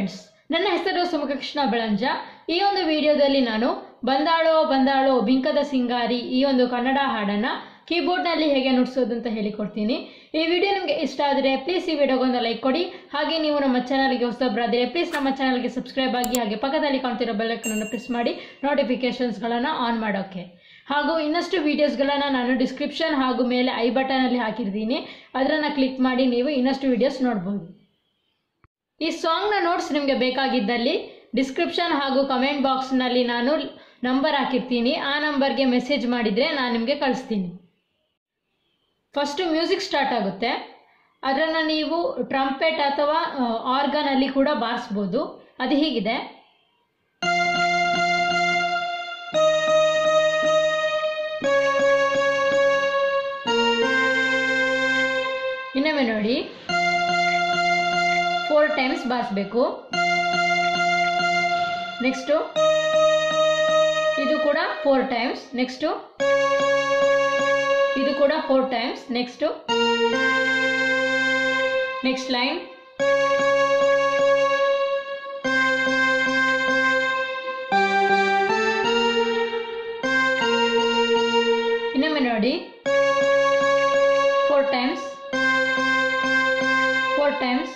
Friends ನನ್ನ ಹೆಸರು ಸುಮಕೃಷ್ಣ ಬೆಳಂಜ ಈ ಒಂದು ವಿಡಿಯೋದಲ್ಲಿ ನಾನು ಬಂದಾಳೋ ಬಂದಾಳೋ ಬಿಂಕದ ಸಿಂಗಾರಿ ಈ ಒಂದು ಕನ್ನಡ ಹಾಡನ್ನು ಕೀಬೋರ್ಡ್ನಲ್ಲಿ ಹೇಗೆ ನುಡಿಸೋದು ಅಂತ ಹೇಳಿಕೊಡ್ತೀನಿ ಈ ವಿಡಿಯೋ ನಿಮಗೆ ಇಷ್ಟ ಆದರೆ ಪ್ಲೀಸ್ ಈ ವಿಡಿಯೋಗೊಂದು ಲೈಕ್ ಕೊಡಿ ಹಾಗೆ ನೀವು ನಮ್ಮ ಚಾನಲ್ಗೆ ಹೊಸಬ್ರಾದರೆ ಪ್ಲೀಸ್ ನಮ್ಮ ಚಾನಲ್ಗೆ ಸಬ್ಸ್ಕ್ರೈಬ್ ಆಗಿ ಹಾಗೆ ಪಕ್ಕದಲ್ಲಿ ಕಾಣ್ತಿರೋ ಬೆಲ್ಲಕ್ಕನ್ನು ಪ್ರೆಸ್ ಮಾಡಿ ನೋಟಿಫಿಕೇಷನ್ಸ್ಗಳನ್ನು ಆನ್ ಮಾಡೋಕ್ಕೆ ಹಾಗೂ ಇನ್ನಷ್ಟು ವೀಡಿಯೋಸ್ಗಳನ್ನು ನಾನು ಡಿಸ್ಕ್ರಿಪ್ಷನ್ ಹಾಗೂ ಮೇಲೆ ಐ ಬಟನಲ್ಲಿ ಹಾಕಿರ್ತೀನಿ ಅದನ್ನು ಕ್ಲಿಕ್ ಮಾಡಿ ನೀವು ಇನ್ನಷ್ಟು ವೀಡಿಯೋಸ್ ನೋಡ್ಬೋದು ಈ ಸಾಂಗ್ನ ನೋಟ್ಸ್ ನಿಮಗೆ ಬೇಕಾಗಿದ್ದಲ್ಲಿ ಡಿಸ್ಕ್ರಿಪ್ಷನ್ ಹಾಗೂ ಕಮೆಂಟ್ ಬಾಕ್ಸ್ನಲ್ಲಿ ನಾನು ನಂಬರ್ ಹಾಕಿರ್ತೀನಿ ಆ ನಂಬರ್ಗೆ ಮೆಸೇಜ್ ಮಾಡಿದರೆ ನಾನು ನಿಮಗೆ ಕಳಿಸ್ತೀನಿ ಫಸ್ಟು ಮ್ಯೂಸಿಕ್ ಸ್ಟಾರ್ಟ್ ಆಗುತ್ತೆ ಅದನ್ನು ನೀವು ಟ್ರಂಪೆಟ್ ಅಥವಾ ಆರ್ಗನಲ್ಲಿ ಕೂಡ ಬಾರಿಸ್ಬೋದು ಅದು ಹೀಗಿದೆ ಇನ್ನೊಮ್ಮೆ ನೋಡಿ ಫೋರ್ ಟೈಮ್ಸ್ ಬಾರಿಸ್ಬೇಕು ನೆಕ್ಸ್ಟು ಇದು ಕೂಡ ಫೋರ್ ಟೈಮ್ಸ್ ನೆಕ್ಸ್ಟು ಇದು ಕೂಡ four times next next line ಇನ್ನೊಮ್ಮೆ ನೋಡಿ four times four times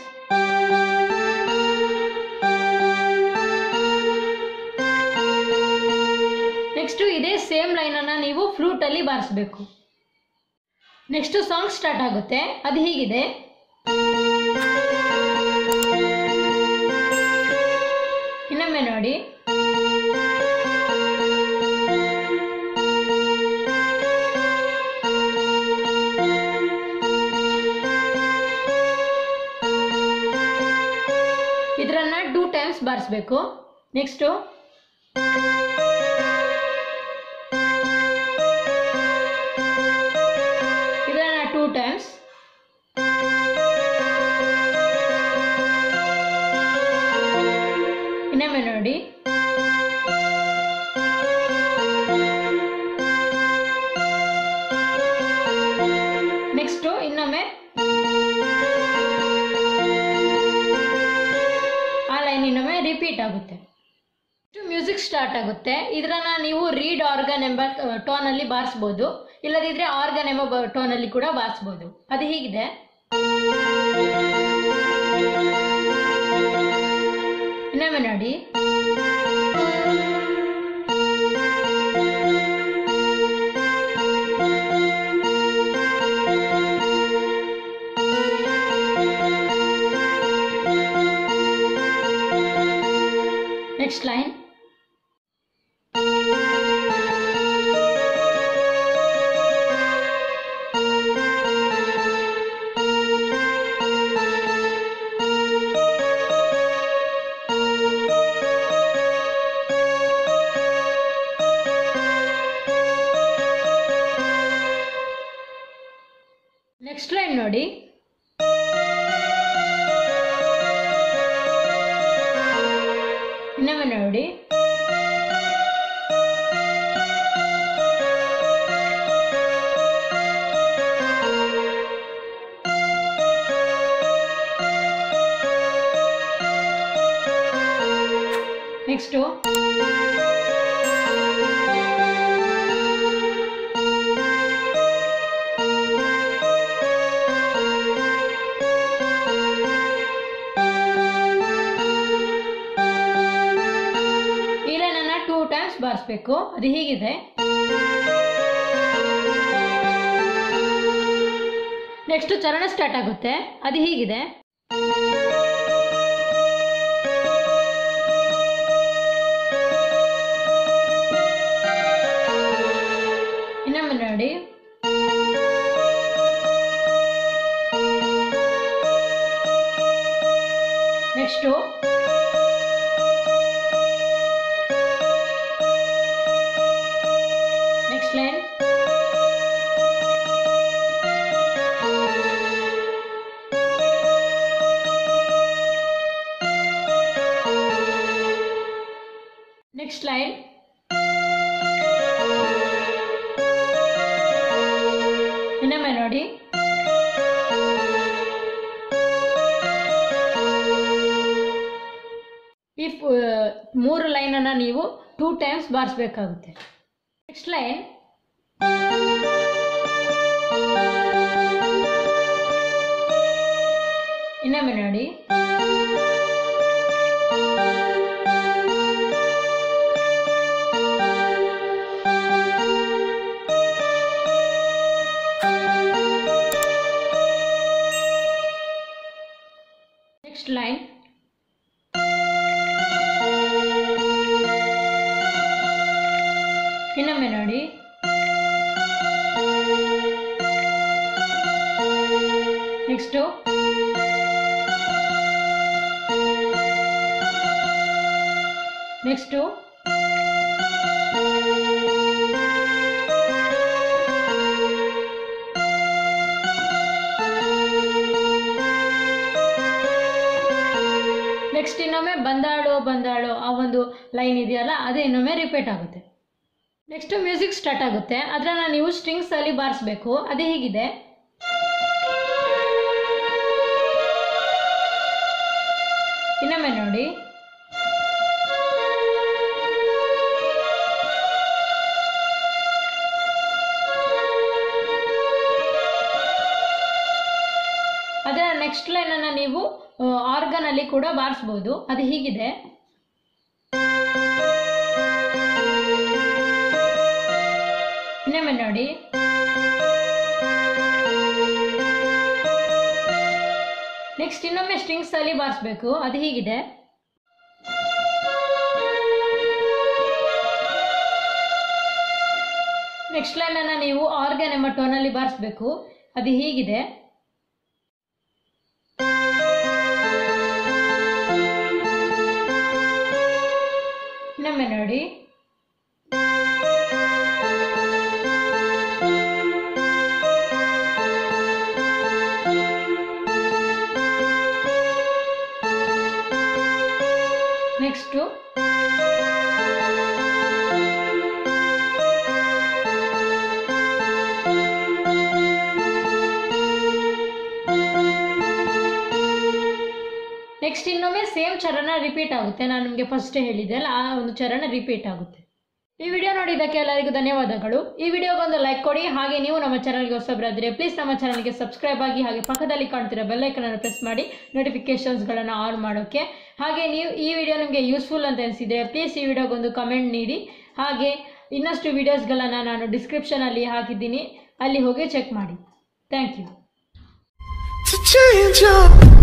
next ಇದೇ ಸೇಮ್ ಲೈನನ್ನು ನೀವು ಫ್ಲೂಟಲ್ಲಿ ಬಾರಿಸ್ಬೇಕು ನೆಕ್ಸ್ಟು ಸಾಂಗ್ ಸ್ಟಾರ್ಟ್ ಆಗುತ್ತೆ ಅದು ಹೀಗಿದೆ ಇನ್ನೊಮ್ಮೆ ನೋಡಿ ಇದರನ್ನ ಟೂ ಟೈಮ್ಸ್ ಬಾರಿಸ್ಬೇಕು ನೆಕ್ಸ್ಟು ಇದನ್ನ ಟೂ ಟೈಮ್ಸ್ ಇನ್ನೊಮ್ಮೆ ನೋಡಿ ನೆಕ್ಸ್ಟು ಇನ್ನೊಮ್ಮೆ ಆ ಲೈನ್ ಇನ್ನೊಮ್ಮೆ ರಿಪೀಟ್ ಆಗುತ್ತೆ ಮ್ಯೂಸಿಕ್ ಸ್ಟಾರ್ಟ್ ಆಗುತ್ತೆ ಇದನ್ನ ನೀವು ರೀಡ್ ಆರ್ಗನ್ ಎಂಬ ಟೋನಲ್ಲಿ ಬಾರಿಸ್ಬೋದು ಇಲ್ಲದಿದ್ರೆ ಆರ್ಗನ್ ಎಂಬ ಟೋನಲ್ಲಿ ಕೂಡ ಬಾರಿಸ್ಬೋದು ಅದು ಹೀಗಿದೆ ಇನ್ನೊಮ್ಮೆ ನೋಡಿ ನೆಕ್ಸ್ಟ್ ಲೈನ್ ನೆಕ್ಸ್ಟ್ ಲೈನ್ ನೋಡಿ ಇನ್ನೊಮ್ಮೆ ನೋಡಿ ನೆಕ್ಸ್ಟು ಈ ಲೈನನ್ನು ಟೂ ಟೈಮ್ಸ್ ಬಾರಿಸ್ಬೇಕು ಅದು ಹೀಗಿದೆ ನೆಕ್ಸ್ಟ್ ಚರಣ ಸ್ಟಾರ್ಟ್ ಆಗುತ್ತೆ ಅದು ಹೀಗಿದೆ ಇನ್ನೊಮ್ಮೆ ನೋಡಿ next next line next line ಇನ್ನೊಮ್ಮೆ ನೋಡಿ ಈ ಫ್- ಮೂರು ಲೈನನ್ನು ನೀವು ಟೂ ಟೈಮ್ಸ್ ಬಾರಿಸ್ಬೇಕಾಗುತ್ತೆ ನೆಕ್ಸ್ಟ್ ಲೈನ್ ಇನ್ನೊಮ್ಮೆ ನೋಡಿ ನೆಕ್ಸ್ಟ್ ಲೈನ್ ಇನ್ನೊಮ್ಮೆ ನೋಡಿ ನೆಕ್ಸ್ಟು ನೆಕ್ಸ್ಟು ನೆಕ್ಸ್ಟ್ ಇನ್ನೊಮ್ಮೆ ಬಂದಾಳೋ ಬಂದಾಳೋ ಆ ಒಂದು ಲೈನ್ ಇದೆಯಲ್ಲ ಅದು ಇನ್ನೊಮ್ಮೆ ರಿಪೀಟ್ ಆಗುತ್ತೆ ನೆಕ್ಸ್ಟ್ ಮ್ಯೂಸಿಕ್ ಸ್ಟಾರ್ಟ್ ಆಗುತ್ತೆ ಅದನ್ನು ನೀವು ಸ್ಟ್ರಿಂಗ್ಸ್ ಅಲ್ಲಿ ಬಾರಿಸ್ಬೇಕು ಅದೇ ಹೀಗಿದೆ ಇನ್ನೊಮ್ಮೆ ನೋಡಿ ಅದರ ನೆಕ್ಸ್ಟ್ ಲೈನನ್ನು ನೀವು ಆರ್ಗನ್ ಅಲ್ಲಿ ಕೂಡ ಬಾರಿಸ್ಬೋದು ಅದು ಹೀಗಿದೆ ಇನ್ನೊಮ್ಮೆ ನೋಡಿ ನೆಕ್ಸ್ಟ್ ಇನ್ನೊಮ್ಮೆ ಸ್ಟ್ರಿಂಗ್ಸ್ ಅಲ್ಲಿ ಬಾರಿಸ್ಬೇಕು ಅದು ಹೀಗಿದೆ ನೆಕ್ಸ್ಟ್ ಲೈನನ್ನು ನೀವು ಆರ್ಗನ್ ಎಂಬ ಟೋನಲ್ಲಿ ಬಾರಿಸ್ಬೇಕು ಅದು ಹೀಗಿದೆ ಇನ್ನೊಮ್ಮೆ ನೋಡಿ ನೆಕ್ಸ್ಟು ನೆಕ್ಸ್ಟ್ ಇನ್ನೊಮ್ಮೆ ಸೇಮ್ ಚರಣ ರಿಪೀಟ್ ಆಗುತ್ತೆ ನಾನು ನಿಮಗೆ ಫಸ್ಟ್ ಹೇಳಿದೆ ಅಲ್ಲ ಆ ಒಂದು ಚರಣ ರಿಪೀಟ್ ಆಗುತ್ತೆ ಈ ವಿಡಿಯೋ ನೋಡಿದ್ದಕ್ಕೆ ಎಲ್ಲರಿಗೂ ಧನ್ಯವಾದಗಳು ಈ ವಿಡಿಯೋಗೊಂದು ಲೈಕ್ ಕೊಡಿ ಹಾಗೆ ನೀವು ನಮ್ಮ ಚಾನಲ್ಗೆ ಹೊಸಬರಾದರೆ ಪ್ಲೀಸ್ ನಮ್ಮ ಚಾನಲ್ಗೆ ಸಬ್ಸ್ಕ್ರೈಬ್ ಆಗಿ ಹಾಗೆ ಪಕ್ಕದಲ್ಲಿ ಕಾಣ್ತಿರೋ ಬೆಲ್ಲೈಕನನ್ನು ಪ್ರೆಸ್ ಮಾಡಿ ನೋಟಿಫಿಕೇಶನ್ಸ್ಗಳನ್ನು ಆನ್ ಮಾಡೋಕ್ಕೆ ಹಾಗೆ ನೀವು ಈ ವಿಡಿಯೋ ನಿಮಗೆ ಯೂಸ್ಫುಲ್ ಅಂತ ಅನಿಸಿದೆ ಪ್ಲೀಸ್ ಈ ವಿಡಿಯೋಗೊಂದು ಕಮೆಂಟ್ ನೀಡಿ ಹಾಗೆ ಇನ್ನಷ್ಟು ವಿಡಿಯೋಸ್ಗಳನ್ನು ನಾನು ಡಿಸ್ಕ್ರಿಪ್ಷನಲ್ಲಿ ಹಾಕಿದ್ದೀನಿ ಅಲ್ಲಿ ಹೋಗಿ ಚೆಕ್ ಮಾಡಿ thank you to change up.